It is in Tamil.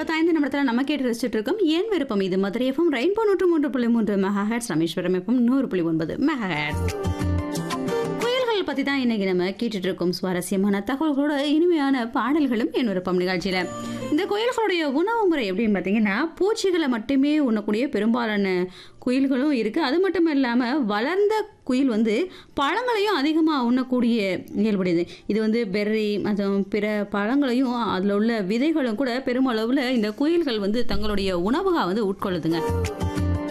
இருபத்தைந்து நிமிடத்தில் நம்ம கேட்டு ரசிச்சுட்டு இருக்கோம் ஏன் விருப்பம் இது மதுரை எஃப்எம் ரெயின்போ நூற்று மூன்று புள்ளி மூன்று மெகாஹெட்ஸ் ராமேஸ்வரம் எஃப்எம் நூறு புள்ளி ஒன்பது மெகாஹெட்ஸ் புயல்கள் பற்றி தான் இன்னைக்கு நம்ம கேட்டுட்டு இருக்கோம் சுவாரஸ்யமான தகவல்களோட இனிமையான பாடல்களும் என் விருப்பம் நிகழ்ச்சியில் இந்த குயில்களுடைய உணவு முறை எப்படின்னு பார்த்தீங்கன்னா பூச்சிகளை மட்டுமே உண்ணக்கூடிய பெரும்பாலான குயில்களும் இருக்குது அது மட்டும் இல்லாமல் வளர்ந்த குயில் வந்து பழங்களையும் அதிகமாக உண்ணக்கூடிய இயல்புடையது இது வந்து பெர்ரி மற்றும் பிற பழங்களையும் அதில் உள்ள விதைகளும் கூட பெருமளவில் இந்த குயில்கள் வந்து தங்களுடைய உணவுகா வந்து உட்கொள்ளுதுங்க